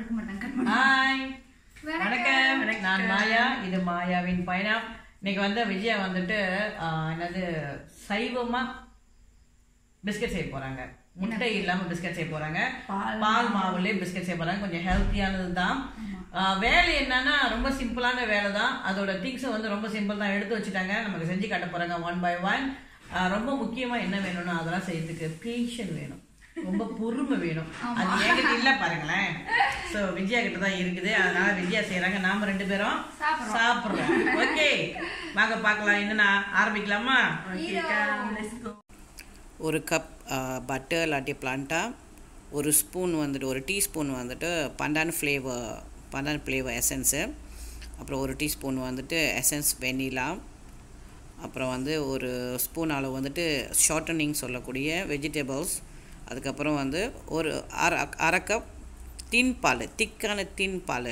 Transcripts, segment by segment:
எடுக்க மாட்டாங்க கட் பண்ண ஹாய் வணக்கம். வணக்கம் நான் மாயா இது மாயாவின் பயணம் இன்னைக்கு வந்து விஜயா வந்துட்டு ஆ, என்னது சைவமா பிஸ்கட் செய்ய போறாங்க முட்டை இல்லாம பிஸ்கட் செய்ய போறாங்க பால் மாவுலயே பிஸ்கட் செய்ய போறாங்க கொஞ்சம் ஹெல்த்தியானது தான் வேலை என்னன்னா ரொம்ப சிம்பிளான வேலை தான் அதோட திங்ஸ் வந்து ரொம்ப சிம்பிள் தான் எடுத்து வச்சுட்டாங்க நமக்கு செஞ்சு காட்ட போறாங்க ஒன் பை ஒன் ரொம்ப முக்கியமா என்ன வேணும்னா அதெல்லாம் செய்யறதுக்கு பேஷன் வேணும் ரொம்ப பொறுமை வேணும் அது என்கிட்ட இல்ல பாருங்களேன் சோ விஜயா கிட்ட தான் இருக்குது அதனால விஜயா செய்யறாங்க நாம ரெண்டு பேரும் சாப்பிடுறோம். சாப்பிடுறோம் ஓகே வாங்க பார்க்கலாம் என்னன்னா ஆரம்பிக்கலாமா ஒரு கப் பட்டர் இல்லாட்டி பிளான்ட்டா ஒரு ஸ்பூன் வந்துட்டு ஒரு டீஸ்பூன் வந்துட்டு pandan flavour pandan flavour essence அப்புறம் ஒரு டீஸ்பூன் வந்துட்டு எசன்ஸ் வெனிலா அப்புறம் வந்து ஒரு ஸ்பூன் அளவு வந்துட்டு ஷார்ட்டனிங் சொல்லக்கூடிய வெஜிடபிள்ஸ் அதுக்கப்புறம் வந்து ஒரு அரை அரை கப் தின் பால் திக்கான தின் பால்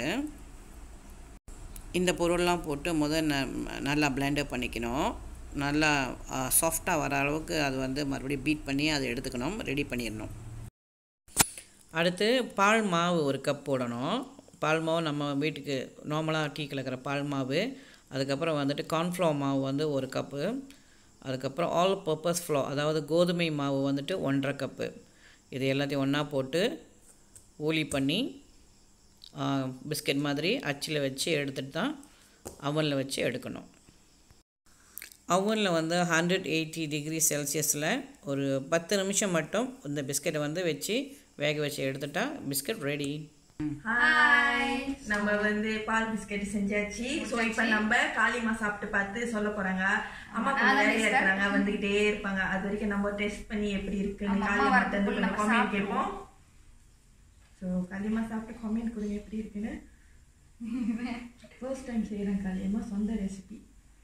இந்த பொருள்லாம் போட்டு முதல் ந நல்லா பிளெண்டர் பண்ணிக்கணும் நல்லா சாஃப்டாக வர அளவுக்கு அது வந்து மறுபடியும் பீட் பண்ணி அதை எடுத்துக்கணும் ரெடி பண்ணிடணும் அடுத்து பால் மாவு ஒரு கப் போடணும் பால் மாவு நம்ம வீட்டுக்கு நார்மலாக டீ கலக்கிற பால் மாவு அதுக்கப்புறம் வந்துட்டு கார்ன்ஃப்ளவர் மாவு வந்து ஒரு கப்பு அதுக்கப்புறம் ஆல் பர்பஸ் ஃப்ளோ அதாவது கோதுமை மாவு வந்துட்டு ஒன்றரை கப்பு இது எல்லாத்தையும் ஒன்றா போட்டு ஊலி பண்ணி பிஸ்கட் மாதிரி அச்சில் வச்சு எடுத்துட்டு தான் அவனில் வச்சு எடுக்கணும் அவனில் வந்து ஹண்ட்ரட் எயிட்டி டிகிரி செல்சியஸில் ஒரு பத்து நிமிஷம் மட்டும் இந்த பிஸ்கட்டை வந்து வச்சு வேக வச்சு எடுத்துட்டா பிஸ்கட் ரெடி ஹாய் நம்ம வந்து பால் பிஸ்கெட் செஞ்சாச்சு சோ இப்ப நம்ம காளிமா சாப்பிட்டு பார்த்து சொல்ல போறாங்க அம்மா கொஞ்சம் வேலையா இருக்கிறாங்க வந்துகிட்டே இருப்பாங்க அது வரைக்கும் நம்ம டெஸ்ட் பண்ணி எப்படி இருக்குன்னு ஆமா, காளிமா அம்மா வந்து வரதுக்குள்ள கொஞ்சம் நம்ம கமெண்ட் சாப்பிடுவோம். கேட்போம் சோ காளிமா சாப்பிட்டு கமெண்ட் கொடுங்க எப்படி இருக்குன்னு ஃபர்ஸ்ட் டைம் செய்யறேன் காளியம்மா சொந்த ரெசிபி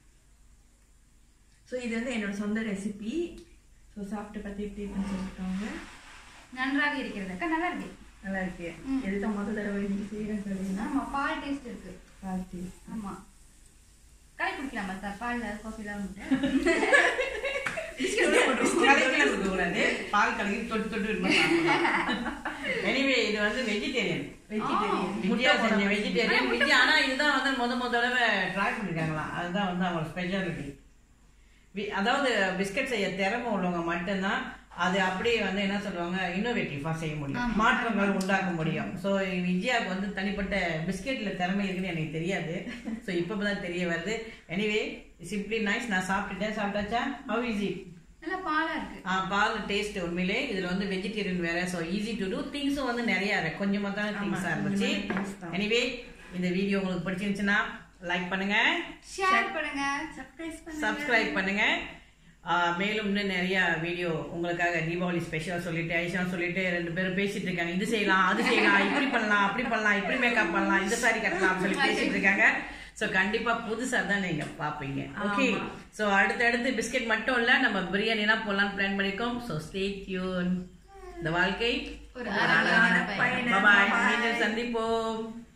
சோ இது வந்து என்னோட சொந்த ரெசிபி சோ சாப்பிட்டு பார்த்து எப்படி இருக்குன்னு சொல்லிட்டாங்க நன்றாக இருக்கிறது அக்கா நல்லா இருக்கு நல்லா இருக்கு எதுதான் முதல் தடவை இன்னைக்கு செய்யறேன் காளியம்மா ஆமா பால் டேஸ்ட் இருக்கு பார்த்து ஆமா கடை குடிக்கலாமா சார் பால் காஃபிலாம் கலக்கிலாம் கொடுக்கக்கூடாது பால் கலக்கி தொட்டு தொட்டு எனிவே இது வந்து வெஜிடேரியன் வெஜிடேரியன் விஜயா செஞ்ச வெஜிடேரியன் விஜயா ஆனா இதுதான் வந்து முத முத தடவை ட்ரை பண்ணிருக்காங்களாம் அதுதான் வந்து அவங்க ஸ்பெஷாலிட்டி அதாவது பிஸ்கட் செய்ய திறமை உள்ளவங்க மட்டும்தான் அது அப்படியே வந்து என்ன சொல்லுவாங்க இன்னோவேட்டிவா செய்ய முடியும் மாற்றங்கள் உண்டாக்க முடியும் ஸோ விஜயாவுக்கு வந்து தனிப்பட்ட பிஸ்கெட்ல திறமை இருக்குன்னு எனக்கு தெரியாது ஸோ இப்பதான் தெரிய வருது எனிவே சிம்பிளி நைஸ் நான் சாப்பிட்டுட்டேன் சாப்பிட்டாச்சா ஹவ் ஈஸி நல்லா பாலா இருக்கு ஆ பால் டேஸ்ட் உண்மையிலே இதுல வந்து வெஜிடேரியன் வேற ஸோ ஈஸி டு டூ திங்ஸும் வந்து நிறைய இருக்கு கொஞ்சமா தான் திங்ஸா இருந்துச்சு எனிவே இந்த வீடியோ உங்களுக்கு பிடிச்சிருந்துச்சுன்னா லைக் பண்ணுங்க ஷேர் பண்ணுங்க சப்ஸ்கிரைப் பண்ணுங்க ஆ, மேலும் இன்னும் நிறைய வீடியோ உங்களுக்காக தீபாவளி ஸ்பெஷல் சொல்லிட்டு ஐஷா சொல்லிட்டு ரெண்டு பேரும் பேசிட்டு இருக்காங்க இது செய்யலாம் அது செய்யலாம் இப்படி பண்ணலாம் அப்படி பண்ணலாம் இப்படி மேக்கப் பண்ணலாம் இந்த சாரி கட்டலாம் சொல்லி பேசிட்டு இருக்காங்க சோ கண்டிப்பா புதுசா தான் நீங்க பாப்பீங்க ஓகே சோ அடுத்தடுத்து பிஸ்கெட் மட்டும் இல்ல நம்ம பிரியாணிலாம் போடலாம்னு பிளான் பண்ணிருக்கோம் சோ ஸ்டே டியூன் இந்த வாழ்க்கை ஒரு அழகான பயணம். பாய் மீண்டும் சந்திப்போம்